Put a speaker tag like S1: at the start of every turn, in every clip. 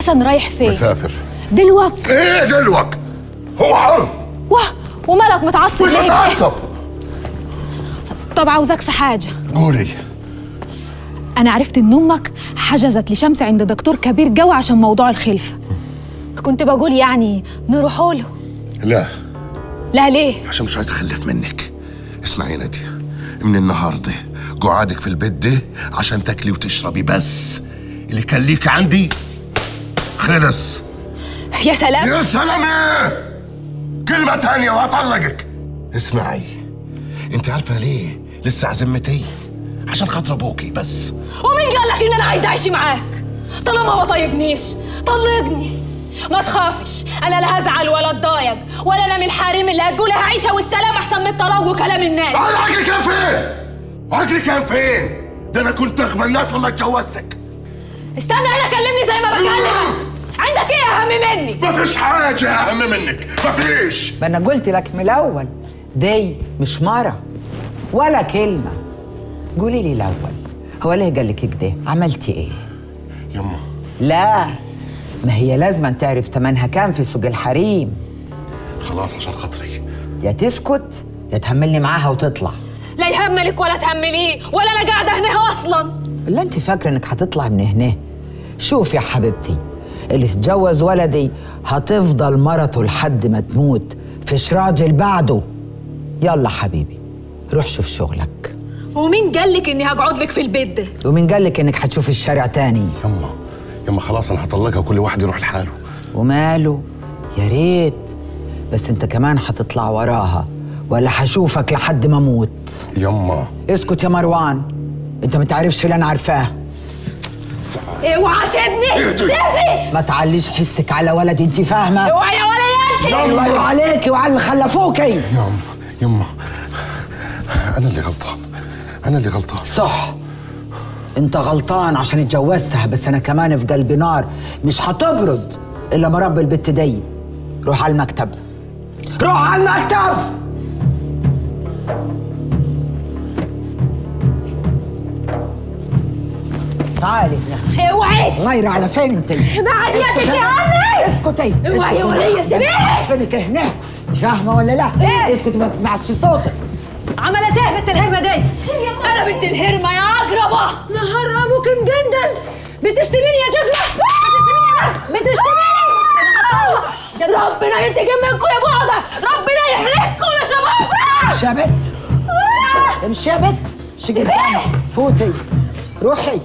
S1: حسن رايح فين
S2: مسافر
S1: دلوقتي
S2: ايه دلوك هو حر
S1: واه ومالك متعصب
S2: مش
S1: ليه
S2: متعصب
S1: طب عاوزك في حاجه
S2: قولي
S1: انا عرفت ان امك حجزت لشمس عند دكتور كبير جو عشان موضوع الخلفه كنت بقول يعني نروحوا له
S2: لا
S1: لا ليه
S2: عشان مش عايز اخلف منك اسمعي يا نادية من النهارده قعادك في البيت ده عشان تاكلي وتشربي بس اللي كان ليك عندي خلص
S1: يا سلام
S2: يا سلام ايه كلمة تانية وهطلقك اسمعي انت عارفة ليه لسه عزمتي عشان خاطر ابوكي بس
S1: ومين قال لك ان انا عايزه اعيش معاك طالما ما طيقنيش طلقني ما تخافش انا لا هزعل ولا اتضايق ولا انا من الحريم اللي هتقولها عيشه والسلام احسن من الطلاق وكلام الناس
S2: انا عقلي كان فين عقلي كان فين ده انا كنت اغبى الناس لما اتجوزتك
S1: استنى هنا كلمني زي ما بكلمك عندك ايه اهم مني
S2: مفيش حاجة أهم منك مفيش
S3: ما انا قلت لك من الاول دي مش مره ولا كلمه قولي لي الاول هو ليه قال لك كده عملتي ايه
S2: يما
S3: لا ما هي لازم تعرف تمنها كام في سوق الحريم
S2: خلاص عشان خاطري
S3: يا تسكت يا تهملني معاها وتطلع
S1: لا يهملك ولا تهمليه ولا انا قاعده هنا اصلا
S3: ولا انت فاكره انك هتطلع من هنا شوف يا حبيبتي اللي تتجوز ولدي هتفضل مرته لحد ما تموت فيش راجل بعده يلا حبيبي روح شوف شغلك
S1: ومين قال لك اني هقعد لك في البيت ده
S3: ومين قال لك انك هتشوف الشارع تاني
S2: يما يما خلاص أنا هطلقها وكل واحد يروح لحاله
S3: وماله يا ريت بس انت كمان هتطلع وراها ولا هشوفك لحد ما اموت
S2: يما
S3: اسكت يا مروان انت ما تعرفش اللي انا عارفاه
S1: اوعى سيبني سيبني
S3: ما تعليش حسك على ولدي انت فاهمه
S1: اوعى يا ولا يا انت
S3: الله عليكي وعلى اللي خلفوكي
S2: يما يما أنا اللي غلطان أنا اللي غلطان
S3: صح انت غلطان عشان اتجوزتها بس انا كمان في قلبي نار مش هتبرد الا ما رب البت دي روح على المكتب روح على المكتب تعالي هنا
S1: اوعي
S3: غير على فين انت
S1: بعد يدك يا عني
S3: اسكتي
S1: اوعي يا ولية، سيبيني.
S3: فينك هنا انت فاهمه ولا لا؟
S1: ايه؟
S3: اسكتي ما اسمعش صوتك
S1: عملت ايه بنت الهرمه دي انا بنت الهرمه يا عقربه نهار ابوك مجندل بتشتميني يا جزمه بتشتميني ربنا ينتقم منكم يا بعضة ربنا يحرقكم يا شباب
S3: امشي يا بت امشي يا بت امشي قدامي فوتي روحي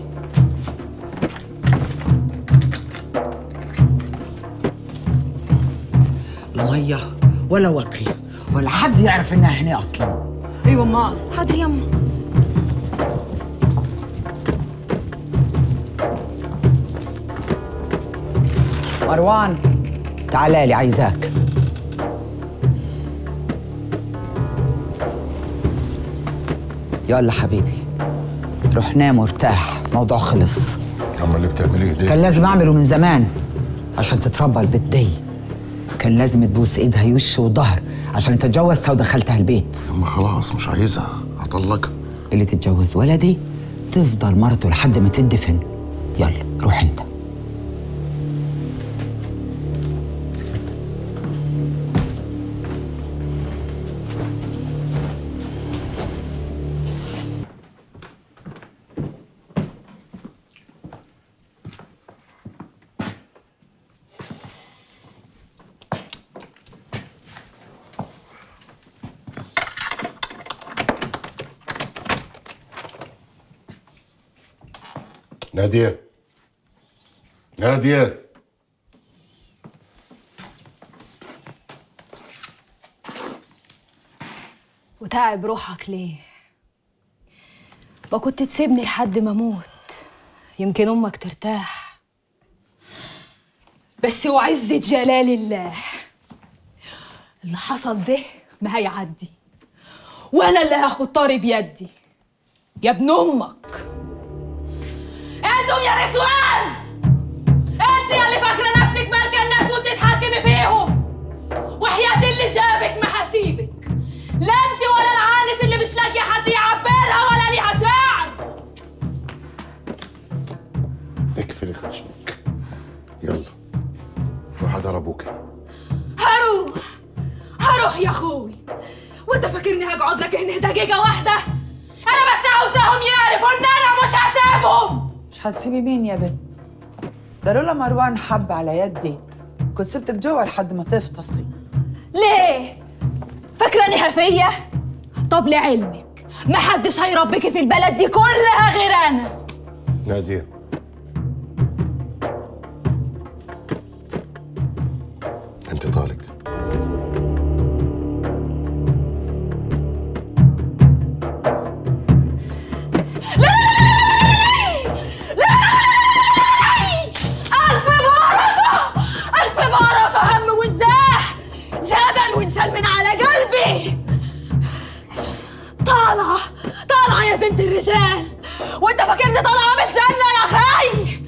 S3: لا ميه ولا وكل ولا حد يعرف انها هنا اصلا
S1: ايوه امال حاضر يما
S3: مروان تعالى لي عايزاك يلا حبيبي روح نام وارتاح موضوع خلص
S2: يما اللي بتعمليه ده
S3: كان لازم اعمله من زمان عشان تتربى البت دي كان لازم تبوس ايدها وش وظهر عشان انت اتجوزتها ودخلتها البيت
S2: يما خلاص مش عايزها هطلقها
S3: اللي تتجوز ولدي تفضل مرته لحد ما تدفن يلا روح انت
S2: نادية نادية
S1: وتعب روحك ليه ما كنت تسيبني لحد ما اموت يمكن امك ترتاح بس وعزة جلال الله اللي حصل ده ما هيعدي وانا اللي هاخد طاري بيدي يا ابن امك انتم يا نسوان انت يا اللي فاكره نفسك مالكه الناس وبتتحكمي فيهم وحياة اللي جابك ما هسيبك لا انت ولا العانس اللي مش لاقيه حد يعبرها ولا ليها ساعد
S2: اقفلي خشمك يلا حدا ابوك
S1: هروح هروح يا اخوي وانت فاكرني هقعد لك هنا دقيقة واحدة انا بس عاوزاهم يعرفوا ان انا مش هسيبهم
S3: مش هتسيبي مين يا بنت ده لولا مروان حب على يدي كنت سبتك جوا لحد ما تفطسي
S1: ليه؟ فاكراني هفية؟ طب لعلمك محدش هيربيكي في البلد دي كلها غير انا
S2: ناديه انت طالق
S1: ألف بركة ألف بركة هم وانزاح جبل وانشال من على قلبي طالعة طالعة يا زنت الرجال وانت فاكرني طالعة من الجنة يا خي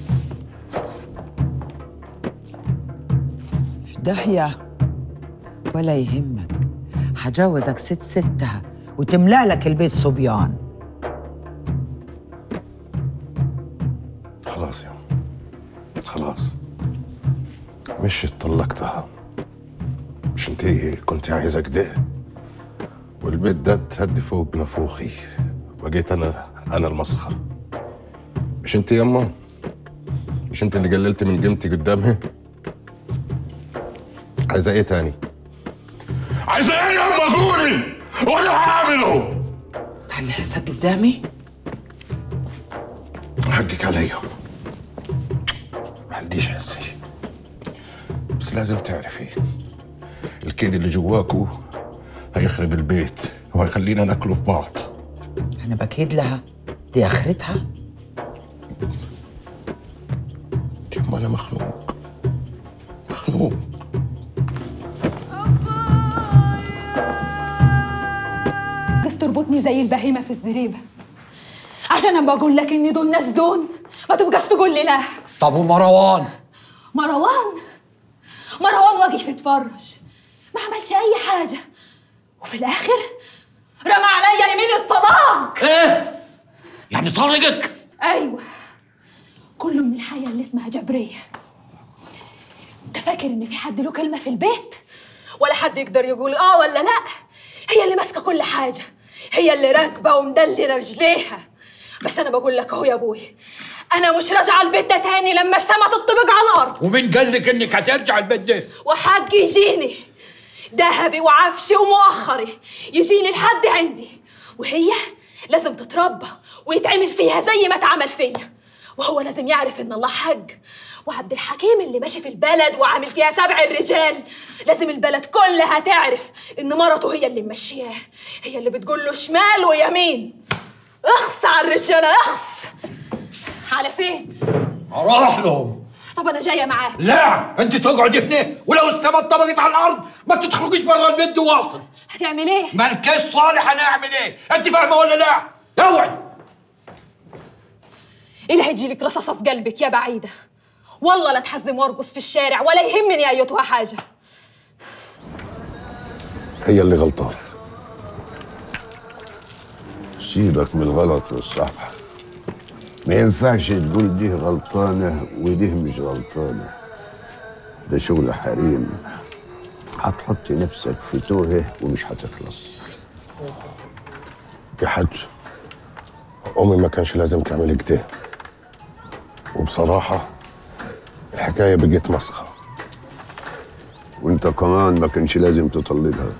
S3: في داهية ولا يهمك هجوزك ست ستها وتملأ لك البيت صبيان
S2: خلاص يا خلاص مش طلقتها مش انت كنت عايزة كده والبيت ده تهدي فوق نفوخي وجيت انا انا المسخر مش انت يما مش انت اللي قللت من قيمتي قدامها عايزة ايه تاني عايزة ايه يما قولي وانا هعمله
S3: تعالي حسك قدامي
S2: حقك عليا ما عنديش حسي بس لازم تعرفي الكيد اللي جواكو هيخرب البيت وهيخلينا ناكله في بعض
S3: أنا بكيد لها دي آخرتها
S2: يما انا مخنوق مخنوق
S1: بس تربطني زي البهيمة في الزريبة عشان انا بقول لك ان دول ناس دون ما تبقاش تقول لي لا
S4: طب ومروان
S1: مروان مروان واقف يتفرج ما عملش اي حاجة وفي الاخر رمى عليا يمين الطلاق
S4: ايه يعني طلقك
S1: ايوه كله من الحياة اللي اسمها جبرية انت فاكر ان في حد له كلمة في البيت ولا حد يقدر يقول اه ولا لا هي اللي ماسكة كل حاجة هي اللي راكبة ومدللة رجليها بس انا بقول لك اهو يا ابوي انا مش راجعة البيت ده تاني لما السما تطبق على الارض
S4: ومين قال لك انك هترجع البيت ده
S1: وحقي يجيني ذهبي وعفشي ومؤخري يجيني لحد عندي وهي لازم تتربى ويتعمل فيها زي ما اتعمل فيا وهو لازم يعرف ان الله حق وعبد الحكيم اللي ماشي في البلد وعامل فيها سبع الرجال لازم البلد كلها تعرف ان مرته هي اللي ممشياه هي اللي بتقول له شمال ويمين اخص على الرجاله اخص على فين
S4: اروح لهم
S1: طب انا جايه معاه
S4: لا انت تقعد هنا ولو السما اتطبقت على الارض ما تخرجيش بره البيت ده واصل
S1: هتعمل ايه
S4: مالكش صالح انا اعمل ايه انت فاهمه ولا لا اوعي
S1: اللي هيجيلك رصاصة في قلبك يا بعيدة والله لا تحزم وارقص في الشارع ولا يهمني أيتها حاجة
S2: هي اللي غلطان
S5: سيبك من الغلط والصح ما ينفعش تقول دي غلطانة ودي مش غلطانة ده شغل حريم هتحط نفسك في توهة ومش هتخلص
S2: يا حج امي ما كانش لازم تعمل كده وبصراحه الحكايه بقت مسخه
S5: وانت كمان ما كانش لازم تطلقها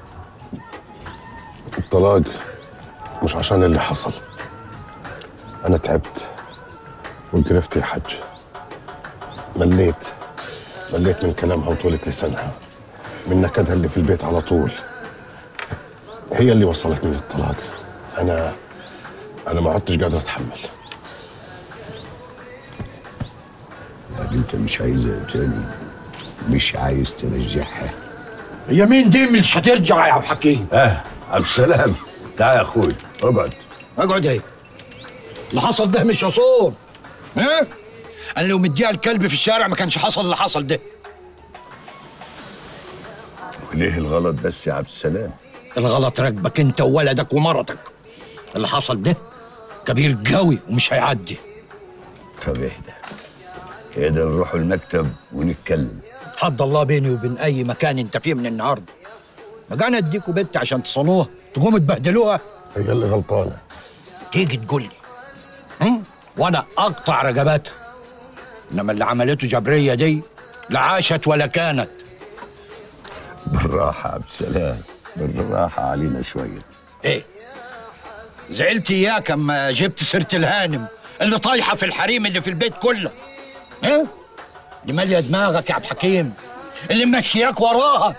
S2: الطلاق مش عشان اللي حصل انا تعبت وقرفت يا حج مليت مليت من كلامها وطولة لسانها من نكدها اللي في البيت على طول هي اللي وصلتني للطلاق انا انا ما عدتش قادر اتحمل
S5: يعني انت مش عايزها تاني مش عايز ترجعها
S4: هي مين دي مش هترجع يا عبد الحكيم
S5: اه عبد السلام تعال يا اخوي اقعد
S4: اقعد ايه اللي حصل ده مش اصول ها انا لو مديها الكلب في الشارع ما كانش حصل اللي حصل ده
S5: وليه الغلط بس يا عبد السلام
S4: الغلط راكبك انت وولدك ومرتك اللي حصل ده كبير قوي ومش هيعدي
S5: طب اهدى كده نروح المكتب ونتكلم
S4: حد الله بيني وبين اي مكان انت فيه من النهارده ما جانا اديكوا بنت عشان تصونوها تقوموا تبهدلوها
S2: هي اللي غلطانه
S4: تيجي تقول لي هم؟ وانا اقطع رقبتها انما اللي عملته جبريه دي لا عاشت ولا كانت
S5: بالراحة يا عبد السلام بالراحة علينا شوية
S4: ايه زعلت اياك اما جبت سيره الهانم اللي طايحه في الحريم اللي في البيت كله ايه اللي ماليه دماغك يا عبد الحكيم اللي ماشياك وراها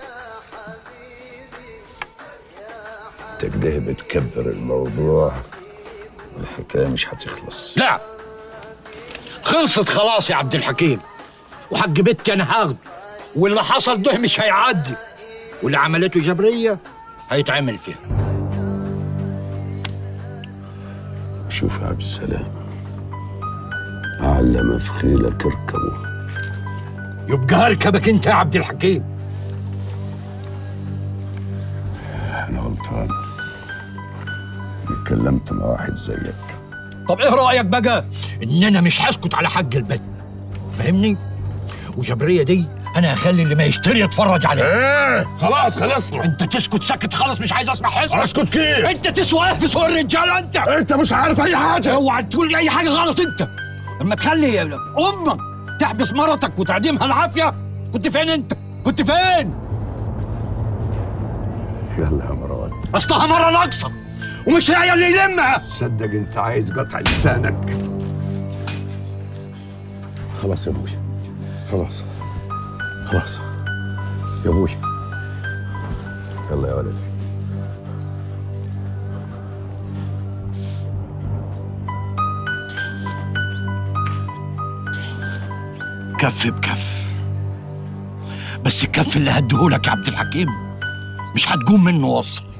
S5: انت كده بتكبر الموضوع والحكاية مش هتخلص
S4: لا خلصت خلاص يا عبد الحكيم وحق بنتي انا هاخده واللي حصل ده مش هيعدي واللي عملته جبريه هيتعمل فيها
S5: شوف يا عبد السلام علم في خيلك اركبه
S4: يبقى هركبك انت يا عبد الحكيم
S5: انا غلطان اتكلمت مع واحد زيك
S4: طب ايه رايك بقى ان انا مش هسكت على حق البنت فاهمني وجبريه دي انا هخلي اللي ما يشتري يتفرج عليها
S2: ايه خلاص خلصنا
S4: انت تسكت ساكت خالص مش عايز اسمع حزبك
S2: اسكت كيف
S4: انت تسوى ايه في سوق الرجاله انت
S2: انت مش عارف اي حاجه
S4: اوعى تقول لي اي حاجه غلط انت اما تخلي امك تحبس مرتك وتعدمها العافيه كنت فين انت كنت فين
S5: يلا يا مروان
S4: اصلها مره ناقصه ومش هي اللي يلمها
S5: صدق انت عايز قطع لسانك
S2: خلاص يا ابوي خلاص خلاص يا ابوي
S5: يلا يا ولدي
S4: كف بكف بس الكف اللي هديهولك يا عبد الحكيم مش هتقوم منه وصل